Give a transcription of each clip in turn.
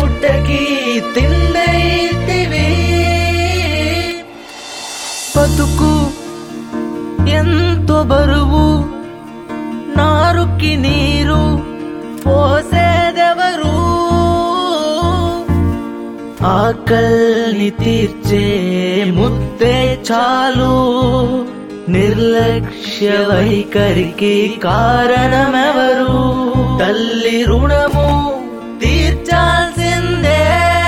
పూటకి తిండైతివి బతుకు ఎంతో బరువు నారుకి నీరు పోసేదెవరు ఆకల్ని తీర్చే ముద్దే చాలు నిర్లక్ష్య వైఖరికి కారణమెవరు తల్లి రుణము తీర్చాల్సిందే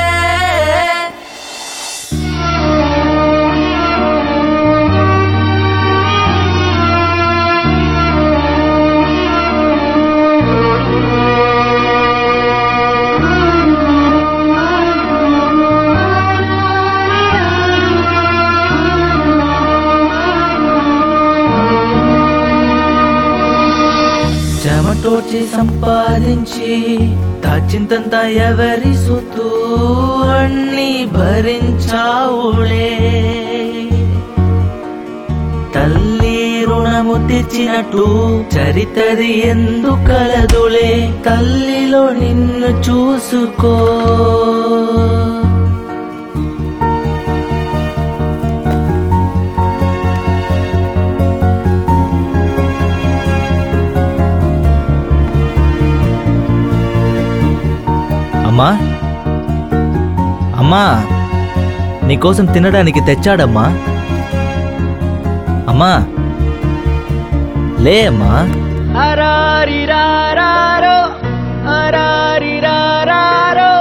చెమటోచి సంపాదించి దాచింతంత ఎవరి సొత్తు అన్ని భరించావులే తల్లి రుణము తెచ్చినట్టు చరితది ఎందుకలదులే తల్లిలో నిన్ను చూసుకో అమ్మా అమ్మా నీకోసం తినడానికి తెచ్చాడమ్మా అమ్మా లే అమ్మా అరారిరారారో, అరారిరారారో,